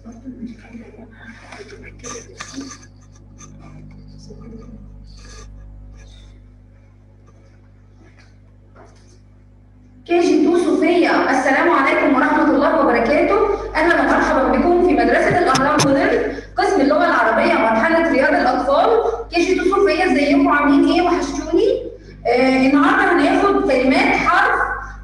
كي جي 2 صوفيا السلام عليكم ورحمة الله وبركاته أهلا ومرحبا بكم في مدرسة الأهرام موديل قسم اللغة العربية مرحلة رياض الأطفال كي جي 2 صوفيا ازيكم عاملين إيه وحشتوني آه النهارده هناخد كلمات حرف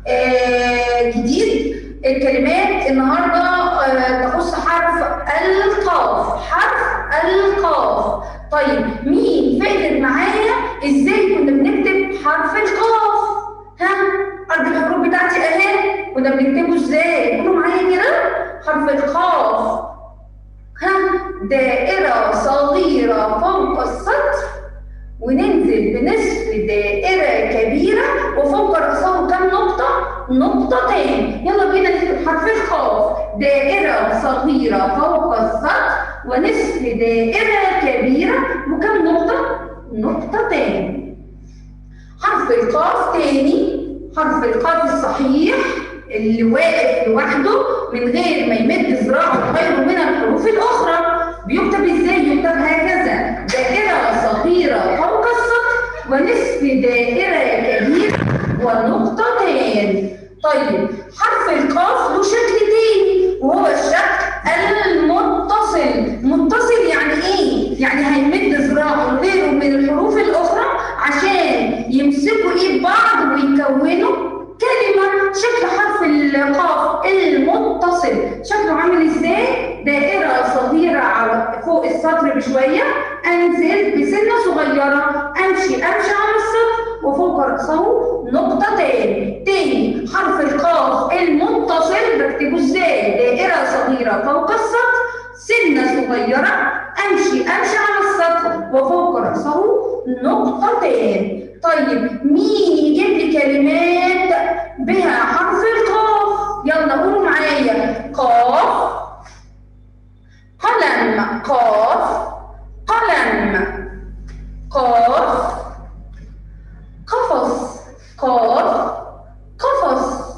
آه جديد الكلمات النهارده آه تخص حرف القاف حرف القاف طيب مين فاكر معايا ازاي كنا بنكتب حرف القاف ها ارض الحروف بتاعتي اهي كنا بنكتبه ازاي قولوا معايا كده حرف القاف ها دائرة صغيرة فوق السطر وننزل بنصف دائرة كبيرة وفوق رأسه كم نقطة؟ نقطتين يلا بينا نكتب حرف القاف دائرة صغيرة فوق السطر ونصف دائرة كبيرة وكم نقطة؟ نقطتين حرف القاف تاني حرف القاف الصحيح اللي واقف لوحده من غير ما يمد ذراعه غيره من الحروف الأخرى بيكتب ازاي؟ يكتب هكذا دائرة صغيرة فوق السطر ونصف دائرة كبيرة ونقطتين طيب حرف القاف له شكل تاني وهو الشكل المتصل متصل يعني ايه؟ يعني هيمد ذراعه غيره من الحروف الأخرى عشان يمسكوا ايد بعض ويكونوا كلمة شكل حرف القاف المتصل شكله عامل ازاي؟ دائرة صغيرة على فوق السطر بشوية انزل بسنة صغيرة امشي امشي على السطر وفوق رأسه نقطتين تاني حرف القاف المتصل بكتبه ازاي؟ دائرة صغيرة فوق السطر سنة صغيرة امشي امشي على السطر وفوق رأسه نقطتين طيب مين يجيب لي كلمات بها حرف القاف يلا قولوا معايا قاف قلم قاف قلم قاف قفص قاف قفص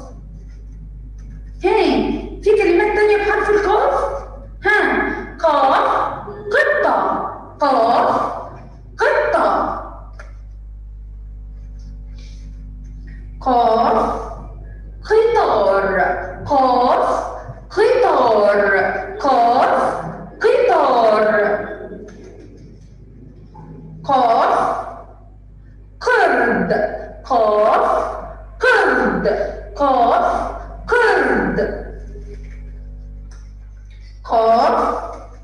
هاي في كلمات تانية بحرف القاف ها قاف قطة قاف قطة قاف قطار قاف قطار قاف قطار قاف قرد قاف قرد قاف قرد قاف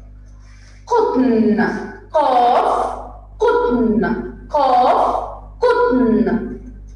قطن قاف قطن قاف قطن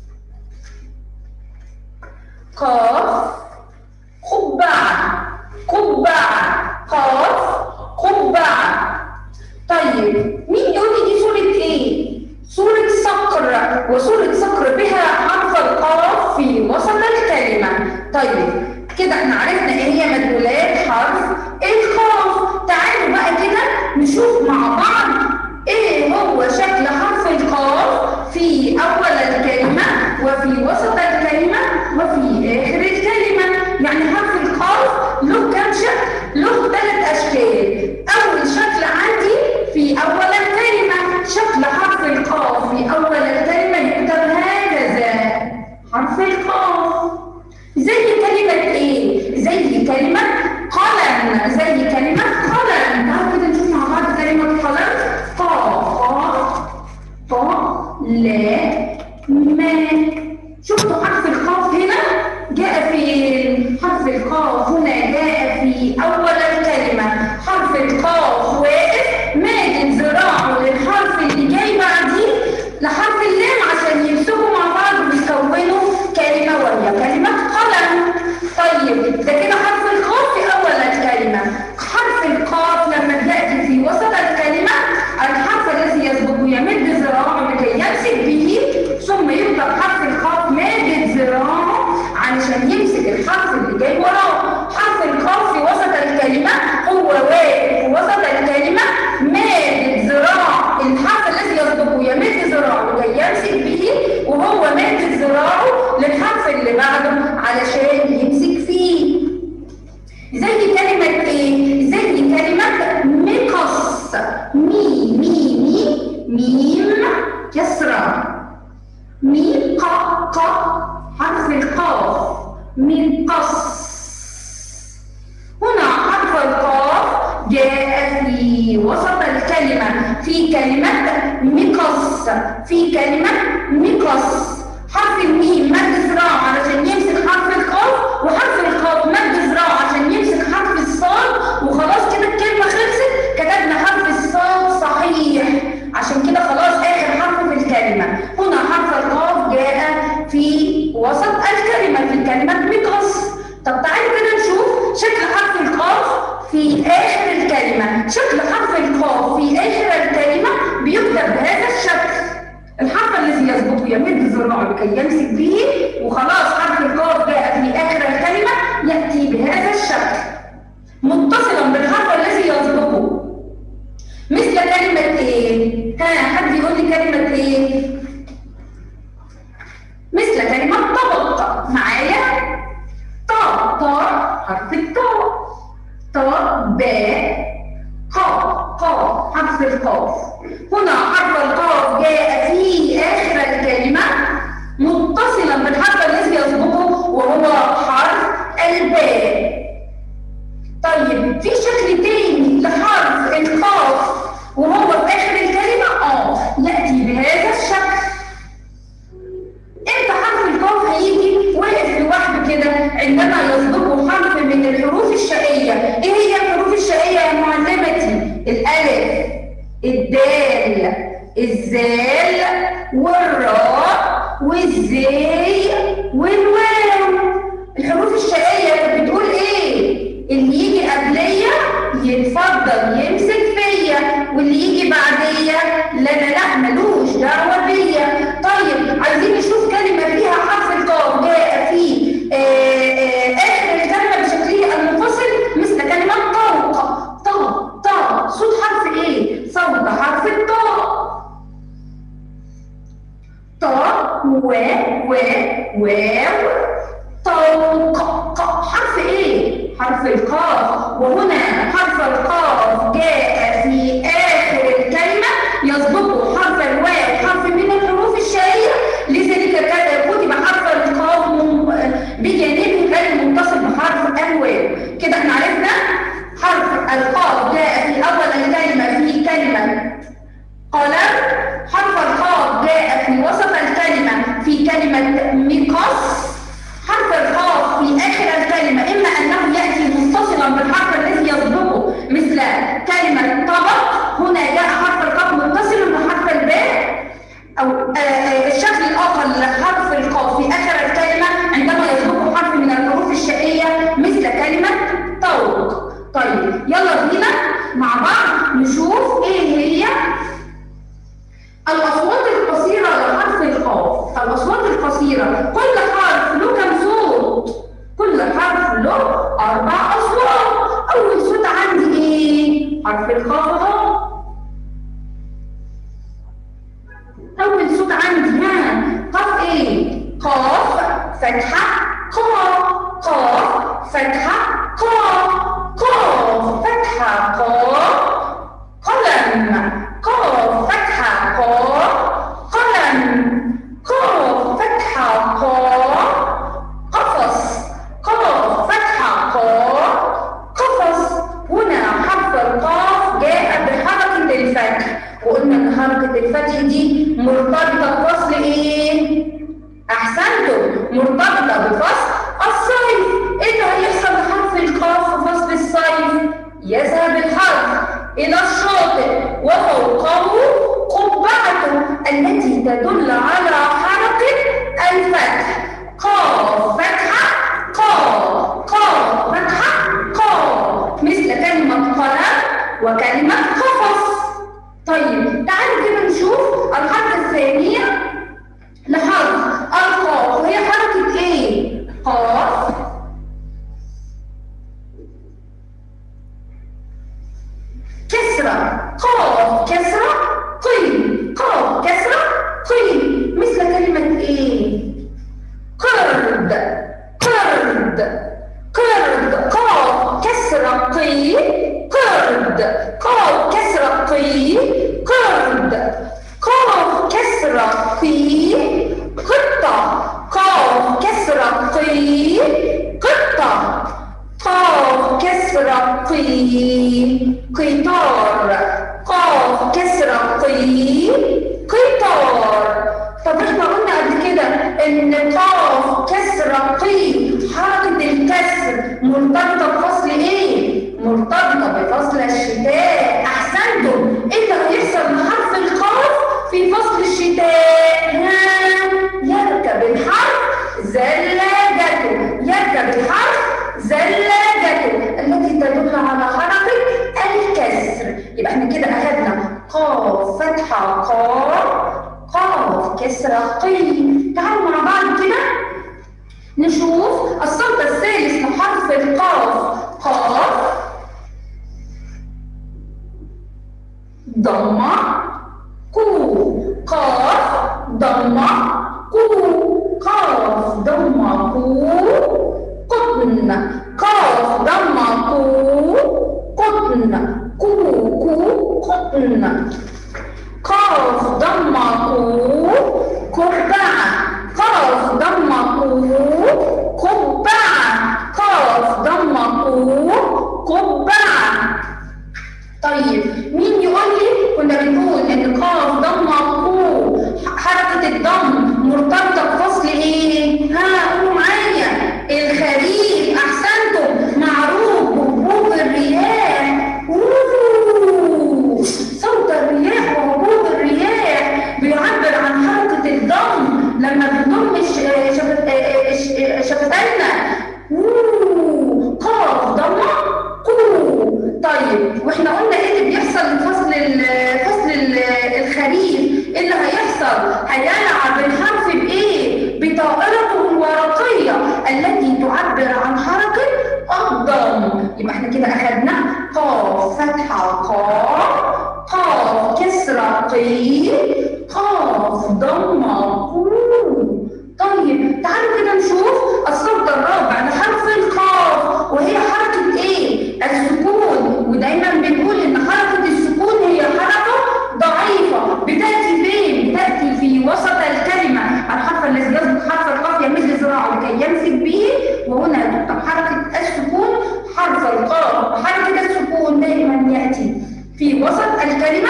قاف قبعة قبعة قاف قبعة طيب مين يقول لي دي صورة ايه؟ صورة صقر وصورة صقر بها حرف القاف في وسط الكلمة طيب كده احنا عرفنا ايه هي مدلولات حرف القاف تعالوا بقى كده نشوف مع بعض ايه هو شكل حرف القاف في اول الكلمة وفي وسط الكلمة وفي اخر الكلمة يعني حرف القاف له كام شكل؟ له ثلاث اشكال اول شكل عندي في اول الكلمة شكل حرف القاف في اول الكلمة يكتب هكذا حرف القاف زي كلمة ايه؟ زي كلمة قلم زي كلمة قلم تعالوا كده نشوف مع بعض كلمة قلم قا قا قا لا ما شفتوا حرف القاف هنا جاء فين؟ حرف القاف هنا جاء في أول الكلمة حرف القاف واقف مادد ذراعه للحرف اللي جاي بعديه لحرف اللام عشان يمسكوا مع بعض ويكونوا كلمة وهي كلمة قلم طيب ده كده حرف القاف في أول الكلمة حرف القاف لما تأتي في وسط الكلمة الحرف الذي يسبقه يمد ذراعه لكي يمسك به ثم يبدأ حرف القاف مادد ذراعه علشان يمسك الحرف اللي جاي وراه حرف القاف في وسط الكلمة وسط الكلمة في كلمة مقص في كلمة مقص حرف الميم مد ذراع علشان يمسك حرف القاف وحرف القاف مد ذراع عشان يمسك حرف الصاد وخلاص كده الكلمة خلصت كتبنا حرف الصاد صحيح عشان كده خلاص آخر حرف في الكلمة هنا حرف القاف جاء في وسط الكلمة في كلمة مقص طب تعالوا كده نشوف شكل حرف القاف في آخر الكلمة شكل حرف القاف في آخر الكلمة بيكتب بهذا الشكل الحرف الذي يسبقه يمد ذراعه لكي يمسك به وخلاص حرف القاف جاء في آخر الكلمة يأتي بهذا الشكل متصلا بالحرف الذي يسبقه مثل كلمة ايه؟ ها حد يقول لي كلمة ايه؟ مثل كلمة طبق معايا طا طا حرف الطاء طا باء قاف قاف حرف القاف هنا حرف القاف جاء في آخر الكلمة متصلا بالحرف الذي يسبقه وهو حرف الباء طيب في شكل تاني لحرف القاف وهو في آخر الكلمة اه يأتي بهذا الشكل امتى حرف القاف هيجي واقف لوحده كده عندما يسبقه حرف من الحروف الشقية ايه هي الحروف الشقية يا معلمتي الالف الدال الزال والراء والزي والواو الحروف الشقية كانت بتقول ايه اللي يجي قبلية يتفضل يمسك فيا واللي يجي بعدية لا لا لا ملوش دعوة بيا طيب عايزين نشوف كلمة فيها حرف القاف جاء في آه، آه، آخر الكلمة بشكله المنفصل مثل كلمة طوق طا طا صوت حرف ايه؟ صوت حرف الطاء طا و و واو طوق ق حرف ايه؟ حرف القاف وهنا حرف القاف جاء في آخر الكلمة يسبقه حرف الواو حرف من الحروف الشهية لذلك كان- كتب حرف القاف من- بجانبه كان متصل بحرف الواو كده احنا عرفنا حرف القاف جاء في أول الكلمة في كلمة قلم حرف القاف جاء في وسط الكلمة في كلمة مقص حرف القاف في آخر الكلمة إما أنه يأتي متصلا بالحرف الذي يسبقه مثل كلمة طبق هنا جاء حرف القاف متصل بحرف الباء أو آه، آه، الشكل الآخر لحرف القاف في آخر الكلمة عندما يسبقه حرف من الحروف الشقية مثل كلمة طوق طيب يلا بينا مع بعض نشوف إيه هي الأصوات القصيرة لحرف القاف الأصوات القصيرة كل حرف له كم صوت كل حرف له أربع أصوات أول صوت عندي إيه؟ حرف القاف أهو أول صوت عندي ها قاف إيه؟ قاف فتحة قاف قاف فتحة قاف قاف فتحة قاف قلم قاف فتحة قاف قلم قاف فتحة قاف قفص قاف فتحة قاف قفص هنا حرف القاف جاء بحركة الفتح وقلنا ان حركة الفتح دي مرتبطة بفصل ايه؟ احسنتم مرتبطة بفصل الصيف ايه اللي هيحصل لحرف القاف في فصل الصيف؟ يذهب الحرف إلى الشاطئ وفوقه قبعته التي تدل على حركة الفتح قاف فتحة قاف قاف فتحة قاف مثل كلمة قلم وكلمة قفص طيب تعالوا كده نشوف الحركة الثانية لحرف القاف وهي حركة ايه؟ قاف كسرة قاف كسرة قيل قاف كسرة قيل مثل كلمة ايه؟ قرد قرد قرد قاف كسرة قيل قرد قاف كسرة قيل قرد قاف كسرة قيل قطة قاف كسرة قيل قطة قاف كسرة قي قطار قاف كسرة قي قطار طب احنا قلنا قبل كده ان قاف كسرة قي حركة الكسر مرتبطة بفصل ايه؟ مرتبطة بفصل الشتاء احسنتم ايه اللي هيحصل لحرف القاف في فصل الشتاء؟ ها يركب الحرف زلاجته يركب الحرف زلاجته التي تدل على حركة الكسر يبقى احنا كده اخدنا قاف فتحة قاف قاف كسرة قي تعالوا مع بعض كده نشوف الصوت الثالث لحرف القاف قاف ضمة كو قاف ضمة كو قاف ضمة كو قطن قاف ضمة كو قطن كو كو قطن قاف ضمة كو قبعة قاف ضمة كو قبعة قاف ضمة كو قبعة طيب مين يقول لي كنا بنقول ان قاف ضمه كو حركه الضم مرتبطه بفصل ايه؟ ها قولوا معايا الخريف احسنتم معروف بهبوب الرياح أوه. صوت الرياح وهبوب الرياح بيعبر عن حركه الضم لما بنضم ش- شفت- ش- شفتينا أوه. قاف ضمه كو طيب واحنا قلنا ايه اللي بيحصل لفصل ال- فصل ال- الخريف ايه اللي هيحصل هيلعب الحرف بايه بطائرته الورقيه التي تعبر عن حركه الضم يبقى احنا كده اخدنا قاف فتحه قاف قاف كسره قي قاف ضمه قو طيب تعالوا كده نشوف الصوت الرابع لحرف القاف وهي حركة ايه؟ السكون ودايما بنقول ان حركة السكون هي حركة ضعيفة بتأتي فين؟ بتأتي في وسط الكلمة الحرف الذي يسبق حرف القاف يمد ذراعه لكي يمسك به وهنا تكتب حركة السكون حرف القاف وحركة السكون دايما يأتي في وسط الكلمة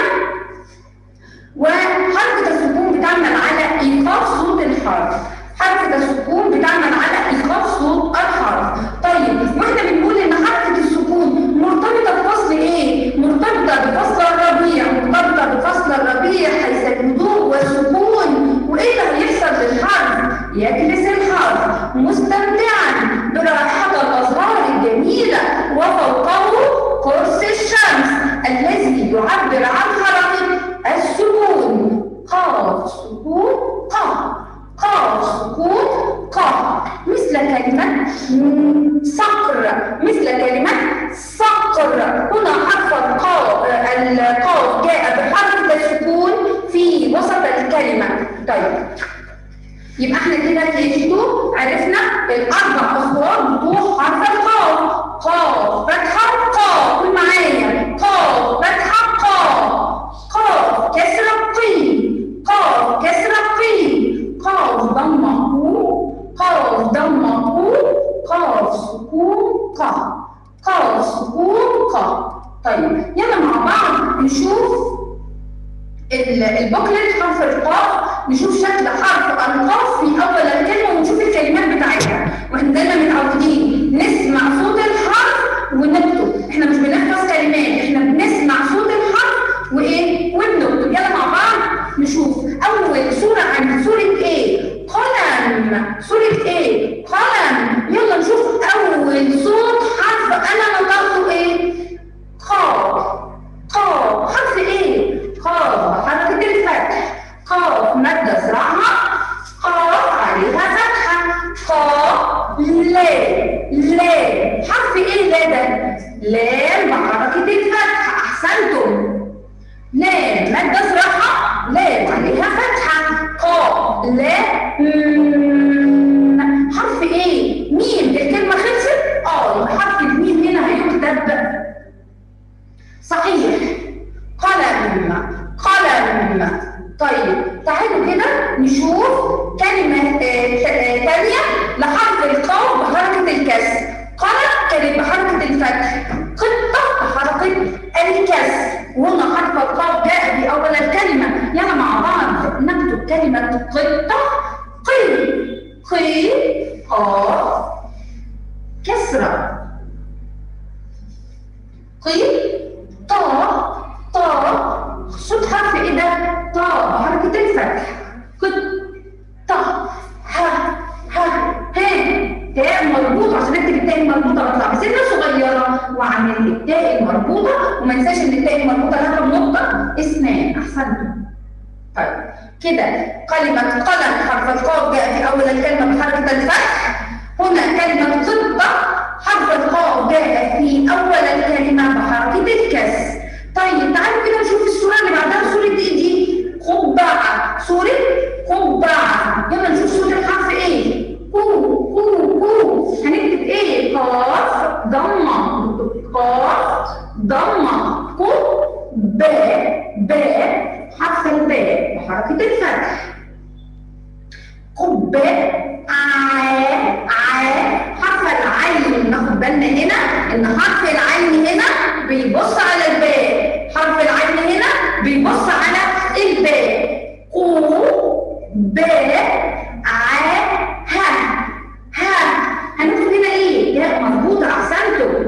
وحركة السكون بتعمل على إيقاف صوت الحرف حركة السكون بتعمل على إيقاف صوت الحرف طيب واحنا بنقول إن حركة السكون مرتبطة بفصل إيه؟ مرتبطة بفصل الربيع مرتبطة بفصل الربيع حيث الهدوء والسكون وإيه اللي هيحصل للحرف؟ يجلس الحرف مستمتعا برائحة الأزهار الجميلة وفوقه قرص الشمس الذي يعبر عن حركة السكون قاف سكون قاف قاف سكون قاف مثل كلمة م- صقر مثل كلمة صقر هنا حرف القاف القاف جاء بحركة السكون في وسط الكلمة طيب يبقى احنا كده كيجتو عرفنا الاربع اصوات بتوع حرف القاف قاف فتحه قاف قول معايا قاف فتحه قاف قاف كسره قي قاف كسره قي قاف ضمه قو قاف ضمه قو قاف سكون قاف قاف سكون قاف طيب يلا مع بعض نشوف ال- البوكلت حرف القاف نشوف شكل حرف القاف في اول الكلمه ونشوف الكلمات بتاعتها واحنا دايما متعودين نسمع صوت الحرف ونكتب احنا مش بنحفظ كلمات احنا بنسمع صوت الحرف وايه ونكتب يلا مع بعض نشوف اول صوره عن صوره ايه قلم صوره ايه قلم يلا نشوف اول صوت حرف انا نطقته ايه قاف قاف حرف ايه قاف حركة الفتح قاف مادة زراعها قاف عليها فتحة قاف لا لا حرف ايه لا ده لام بحركة الفتحة احسنتم لام مادة زراعها لام عليها فتحة قاف لا مم. حرف ايه ميم الكلمة خلصت اه يبقى حرف الميم هنا هيكتب صحيح قلم قلم طيب تعالوا كده نشوف كلمة آه، ت- آه، تانية لحرف القاف بحركة الكسر قلم كانت بحركة الفتح قطة بحركة الكسر وهنا حرف القاف جاء في أول الكلمة يلا مع بعض نكتب كلمة قطة قي قي قاف كسرة قي طا طا صوت حرف ايه ده؟ طا بحركة الفتح قط طا ها ها ها تاء مربوطة عشان اكتب التاء المربوطة بطلع بسنة صغيرة واعمل التاء المربوطة وما انساش ان التاء المربوطة لها كم نقطة؟ اثنان احسنتم طيب كده كلمة قلم حرف القاف جاء في أول الكلمة بحركة الفتح هنا كلمة قطة حرف القاف جاء في أول الكلمة بحركة الكسر طيب تعالوا كده نشوف الصورة اللي بعدها صورة ايه دي؟ قبعة صورة قبعة يلا نشوف صورة الحرف ايه؟ كو كو كو هنكتب ايه؟ قاف ضمة قاف ضمة كو باء باء حرف الباء بحركة الفتح قباء عاء عاء حرف العين ناخد بالنا هنا ان حرف العين هنا بيبص على الباء حرف العين هنا بيبص على الباء قو باء عاء ها ها هنكتب هنا ايه؟ ياء مربوطة احسنتم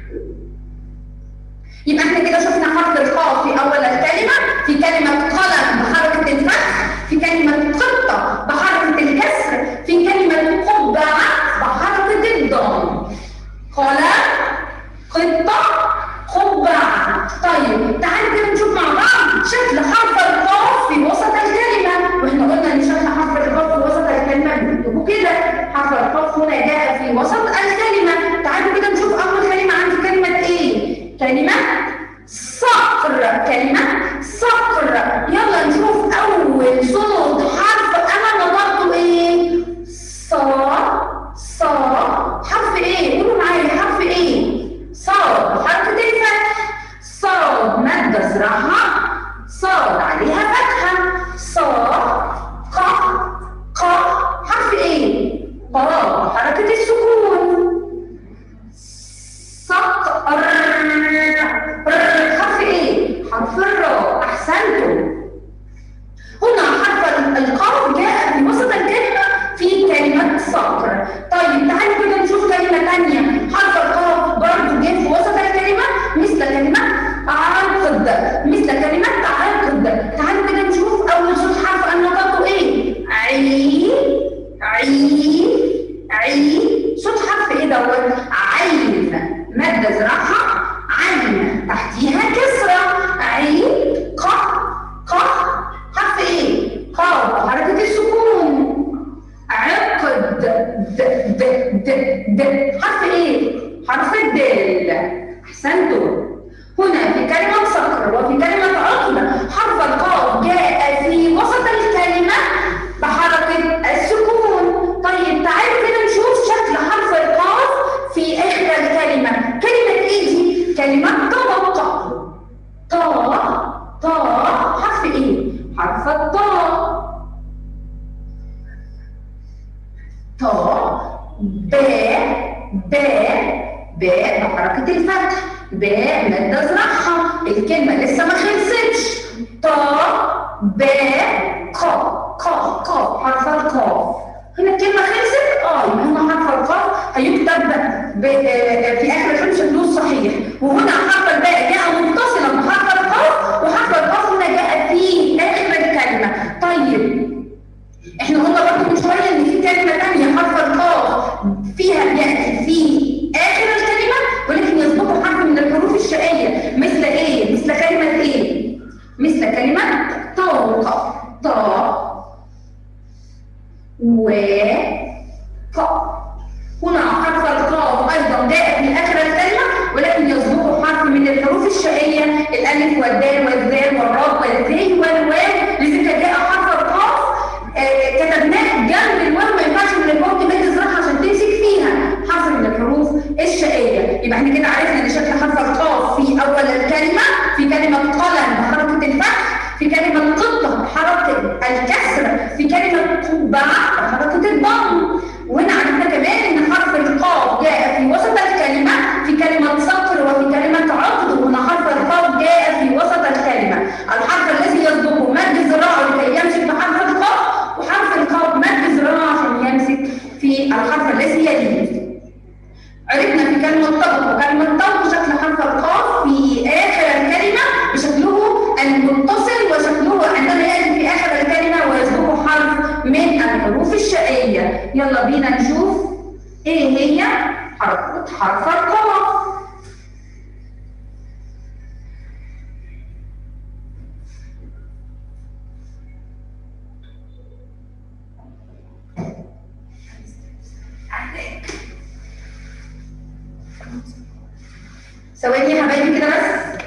يبقى احنا كده شفنا حرف القاف في اول الكلمه في كلمه قلم بحركه الفتح في كلمه قطه بحركه الكسر في كلمه قبعه بحركه الضم قلم قطه قبعه طيب تعالوا كده نشوف مع بعض شكل حرف القاف في وسط الكلمه واحنا قلنا ان شكل حرف القاف في وسط الكلمه بنكتبه كده حرف القاف هنا جاء في وسط الكلمه تعالوا كده نشوف اول كلمه عندي كلمه ايه كلمة صقر كلمة صقر يلا نشوف أول صوت حرف أنا نطقته إيه؟ صا صا حرف إيه؟ قولوا معايا حرف إيه؟ صاد حركة الفتح صاد مادة زراعها صاد عليها فتحة صاد ق ق حرف إيه؟ قاف حركة السكون صقر حرف ايه؟ حرف الراء احسنتم هنا حرف القاف جاء في وسط الكلمة في كلمة صقر طيب تعالوا كده نشوف كلمة ثانية حرف القاف برضه جه في وسط الكلمة مثل كلمة عقد مثل كلمة عقد تعالوا كده نشوف أول صوت حرف أنا نطقته إيه؟ عين عين عين صوت حرف إيه دوت؟ عين مادة زراعها عين تحتيها كسرة عين ق ق حرف ايه؟ قاف حركة السكون عقد د د د د حرف ايه؟ حرف الدال احسنتم هنا في كلمة صقر وفي كلمة عقد حرف القاف جاء في وسط الكلمة بحركة السكون طيب تعالوا كده نشوف شكل حرف القاف في آخر الكلمة كلمة إيه دي؟ كلمة طبق طا طا حرف إيه؟ حرف الطاء طا باء باء باء بحركة الفتح باء مادة زرعها الكلمة لسه ما خلصتش طا باء ق ق ق حرف القاف هنا الكلمة خلصت اه يبقى هنا حرف القاف هيكتب في اخر الكلمة شكله صحيح وهنا حرف الباء جاء متصلا بحرف القاف وحرف القاف هنا جاء في اخر الكلمة طيب احنا قلنا برضه من شويه ان في كلمه ثانيه حرف القاف فيها ياتي في اخر الكلمه ولكن يسبقه حرف من الحروف الشقيه مثل ايه؟ مثل كلمه ايه؟ مثل كلمه طوق طا و ق هنا حرف القاف ايضا جاء في اخر الكلمه ولكن يسبقه حرف من الحروف الشقيه الالف والدال والذال والراء والزي والواو لذلك جاء حرف القاف آه كتبناه جنب الواو ما ينفعش من الواو تبقى تزرعها عشان تمسك فيها حرف من الحروف الشقيه يبقى احنا كده عرفنا ان شكل حرف القاف في اول الكلمه في كلمه قلم بحركه الفتح في كلمه قطه بحركه الكسر في كلمه قبعه بحركه الضم وهنا عرفنا كمان ان حرف القاف جاء في وسط ايه هي حركة حرف القاف ثواني يا حبايبي كده بس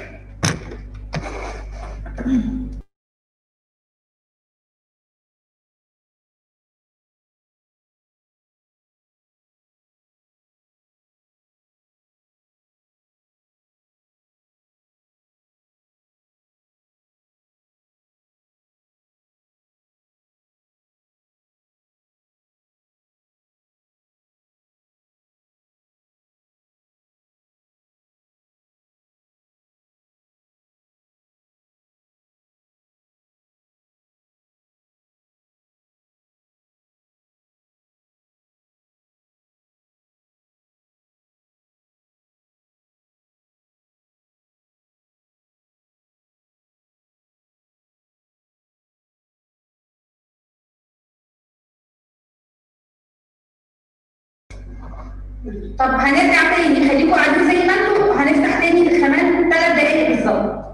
طب هنرجع تاني خليكم قاعدين زي ما انتوا هنفتح تاني كمان ثلاث دقايق بالظبط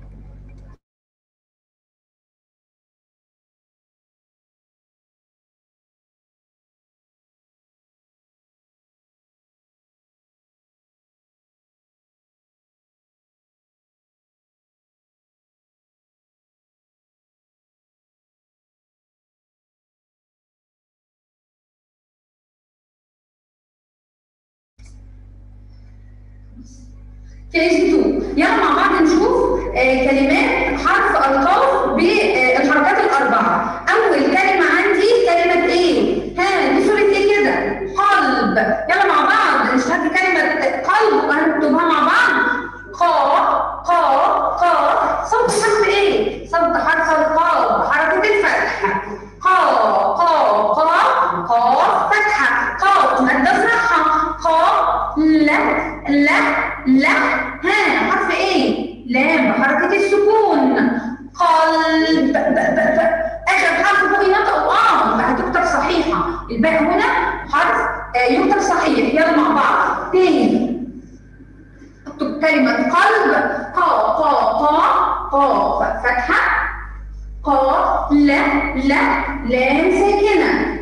كي جي 2 يلا مع بعض نشوف آه كلمات حرف القاف بالحركات الاربعه اول كلمه عندي كلمه ايه ها دي صوره ايه كده قلب يلا مع بعض نشتغل كلمه قلب وهنكتبها مع بعض قا قا قا صوت حرف ايه صوت حرف القاف حركه الفتحه قا قا قا قاف فتحه قاف ماده صراحه قا لا لا لا ها حرف ايه لام بحركة السكون قلب ب ب ب ب اخر حرف فوق ينطق اه هتكتب صحيحة الباقي هنا حرف آه يكتب صحيح يلا مع بعض تاني اكتب كلمة قلب قا قا قا قاف فتحة قا لا لا لام ساكنة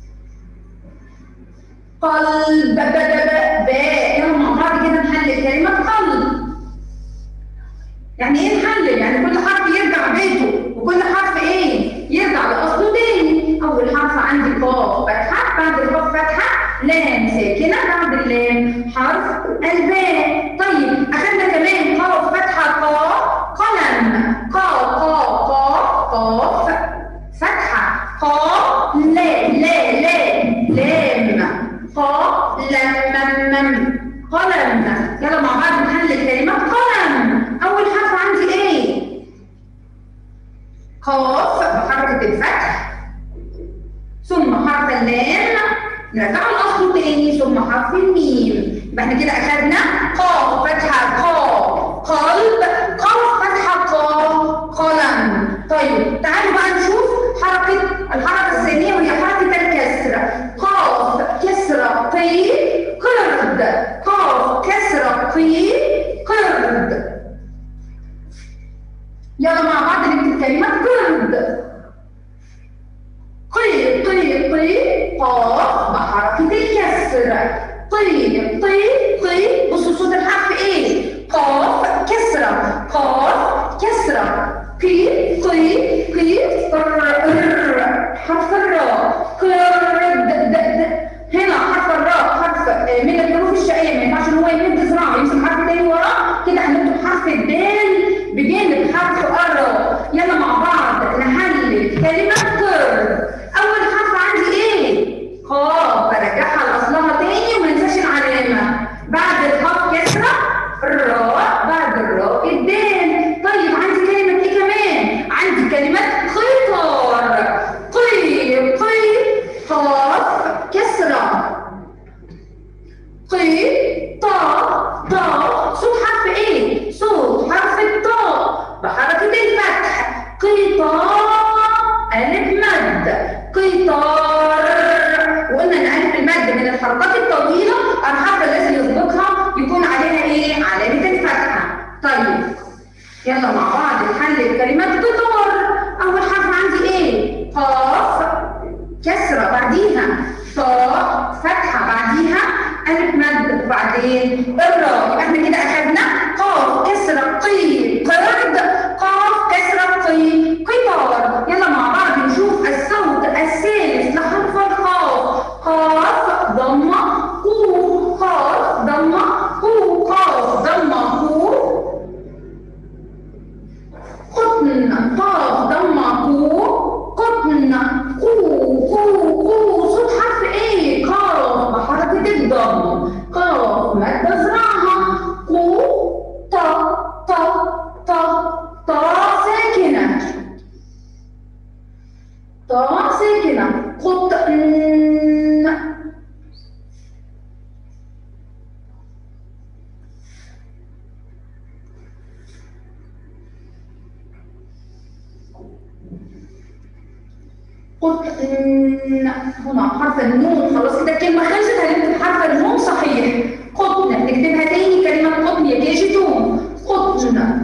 قلب ب ب ب باء يلا مع بعض كده نحلل كلمة قلب يعني ايه نحلل؟ يعني كل حرف يرجع بيته وكل حرف ايه؟ يرجع لاصله تاني اول حرف عندي قاف فتحة بعد القاف فتحة لام ساكنة بعد اللام حرف الباء طيب اخدنا كمان قاف فتحة قا قلم قا قا قا قاف فتحة قا لا لا لا لام قا لم مم مم قلم يلا مع بعض نحلل كلمة قلم أول حرف عندي إيه؟ قاف بحركة الفتح ثم حرف اللام نرجع لأصله تاني ثم حرف الميم يبقى احنا كده أخدنا قاف فتحة قا قلب قاف فتحة قا قلم طيب تعالوا بقى نشوف حركة الحركة الثانية وهي حركة الكسر قاف كسرة قي قرد قاف كسرة قي قرد يلا مع بعض نكتب كلمة قرد قي قي قي قاف بحركة الكسر قي قي قي بصوا صوت الحرف ايه قاف كسرة قاف كسرة قي قي قي ر حرف الراء قرد د د هنا حرف الراء حرف من الحروف الشقية ما ينفعش ان هو يمد ذراعه يمسك حرف تاني وراه كده هنكتب حرف الدال بجانب حرف الراء يلا مع بعض نحلل كلمة قرد أول حرف عندي إيه؟ قاف برجعها لأصلها تاني وما ننساش العلامة بعد القاف كسرة الراء بعد الراء الدال طيب عندي كلمة إيه كمان؟ عندي كلمة قطار قي قي قاف كسرة قي طا طا صوت حرف ايه؟ صوت حرف الطاء يلا مع بعض نحلل كلمة قطار أول حرف عندي إيه؟ قاف كسرة بعديها طاء فتحة بعديها ألف مد وبعدين الراء يبقى احنا كده أخدنا قاف كسرة قي قرد قاف كسرة قي قطار يلا مع بعض نشوف الصوت الثالث لحرف القاف قاف ضمة قو قاف ضمة قو قاف ضمة قو قطن قاف ضمة قو قطن قو قو قو صوت حرف ايه قاف بحركة الضم قاف مد ذراعها قو تا تا تا تا ساكنة تا ساكنة قطن قطن هنا حرف النون خلاص كده الكلمة خلصت هنكتب حرف النون صحيح قطن نكتبها تاني كلمة قطن يا كيجي توم قطن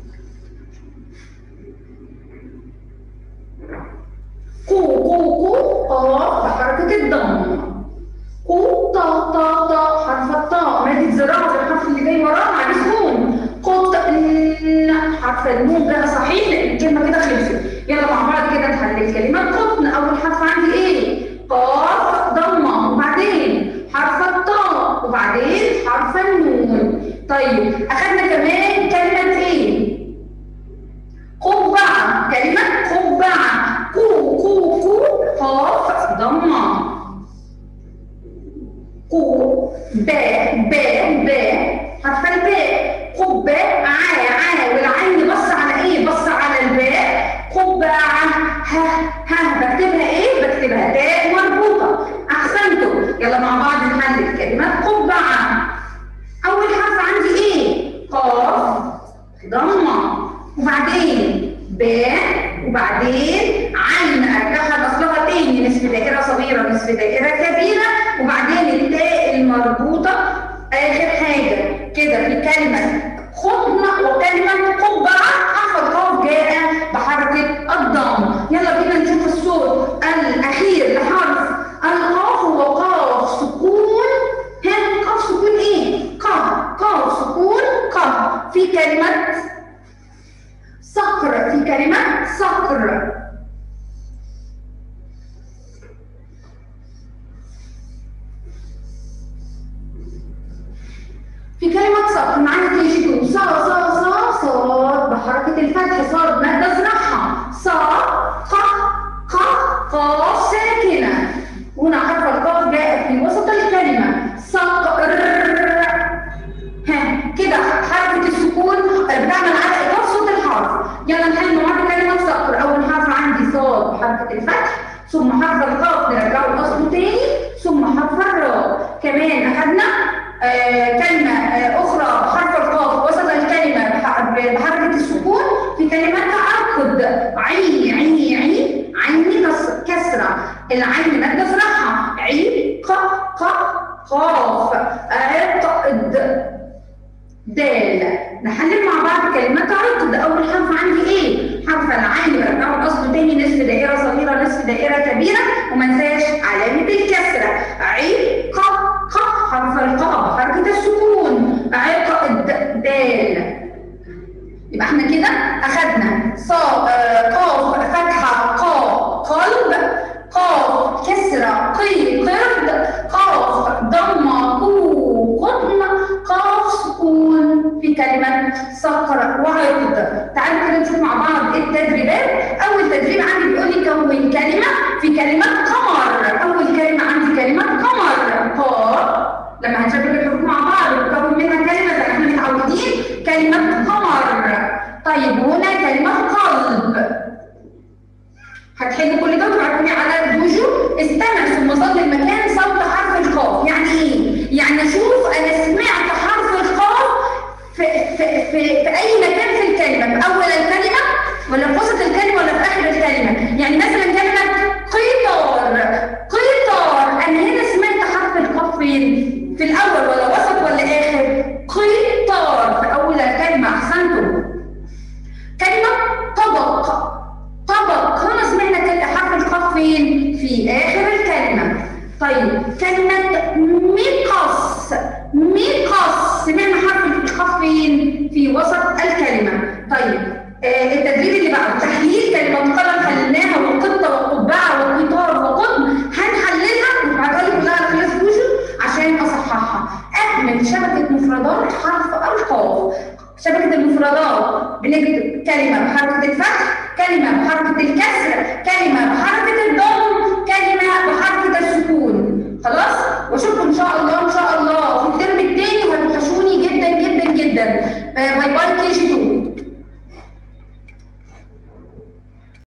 قو قو قو قاف بحركة الضم قو طا طا طا حرف الطاء مادة زراعة الحرف اللي جاي وراه عليه سكون قطن حرف النون ده صحيح لأن الكلمة كده خلصت يلا مع بعض كده نحلل كلمة قطن أول حرف عندي إيه؟ قاف ضمة وبعدين حرف الطاء وبعدين حرف النون طيب أخدنا كمان كلمة إيه؟ قبعة كلمة قبعة قو قو قو قاف ضمة قو باء باء باء حرف الباء قباء عا عا والعين بص على ايه؟ بص على الباء قبعة ها ها بكتبها ايه؟ بكتبها تاء مربوطة احسنتم يلا مع بعض نحلل كلمة قبعة اول حرف عندي ايه؟ قاف ضمة وبعدين باء وبعدين عين ارجعها لاصلها تاني نصف دائره صغيره نصف دائره كبيره وبعدين التاء المربوطه اخر حاجه كده في كلمه خطن وكلمه قبعه حرف القاف جاء بحركه الضم يلا بينا نشوف الصوت الاخير لحرف القاف هو قاف سكون ها قاف سكون ايه؟ قاف قاف سكون قاف في كلمه صقر في كلمة صقر في كلمة صقر معانا تيجي صا صا صا صاد بحركة الفتح صاد مادة ازرعها صا ق ق قاف ساكنة هنا حرف القاف جاء في وسط الكلمة صقر ها كده حركة السكون بتعمل على إيقاف صوت الحرف يلا نحل مع بعض كلمة صقر أول حرف عندي صاد بحركة الفتح ثم حرف القاف نرجعه لأصله تاني ثم حرف الراء كمان أخدنا آه كلمة آه أخرى بحرف القاف وسط الكلمة بحركة السكون في كلمة تعقد عي عي عي عين كسرة العين مادة ذراعها عي ق ق قاف عقد دال نحلل مع بعض كلمة عقد أول حرف عندي إيه؟ حرف العين برجعه لأصله تاني نصف دائرة صغيرة نصف دائرة كبيرة وما ننساش علامة الكسرة عي ق ق حرف القاء حركة السكون عقد دال يبقى احنا كده أخدنا صا قاف فتحة قا قلب قاف كسرة قي قرد قاف ضمة قو قطن قاف سكون في كلمة صقر وعقد تعالوا كده نشوف مع بعض التدريبات أول تدريب عندي بيقول لي كون كلمة في كلمة قمر أول كلمة عندي كلمة قمر قا لما هنشبك الحروف مع بعض ونكون منها كلمة زي ما احنا متعودين كلمة قمر طيب هنا كلمة قلب هتحلوا كل ده وتبعتوا لي على الفيديو استمع ثم ظل المكان صوت حرف القاف يعني ايه؟ يعني اشوف انا سمعت حرف القاف في, في, في, في اي مكان في الكلمه في اول الكلمه ولا في وسط الكلمه ولا في اخر الكلمه يعني مثلا كلمه قطار قطار انا هنا سمعت حرف القاف فين؟ في الاول ولا وسط ولا اخر؟ قطار في اول الكلمه احسنتم طيب آه التدريب اللي بعده تحليل كلمات قلم حللناها والقطه والقبعه والقطار وقطن هنحللها ونبعتها لي كلها على كلاس فوجن عشان اصححها اكمل شبكه مفردات حرف القاف شبكه المفردات بنكتب كلمه بحركه الفتح كلمه بحركه الكسر كلمه بحركه الضم كلمه بحركه السكون خلاص واشوفكم ان شاء الله ان شاء الله في الترم الثاني وهتوحشوني جدا جدا جدا باي باي كي جي 2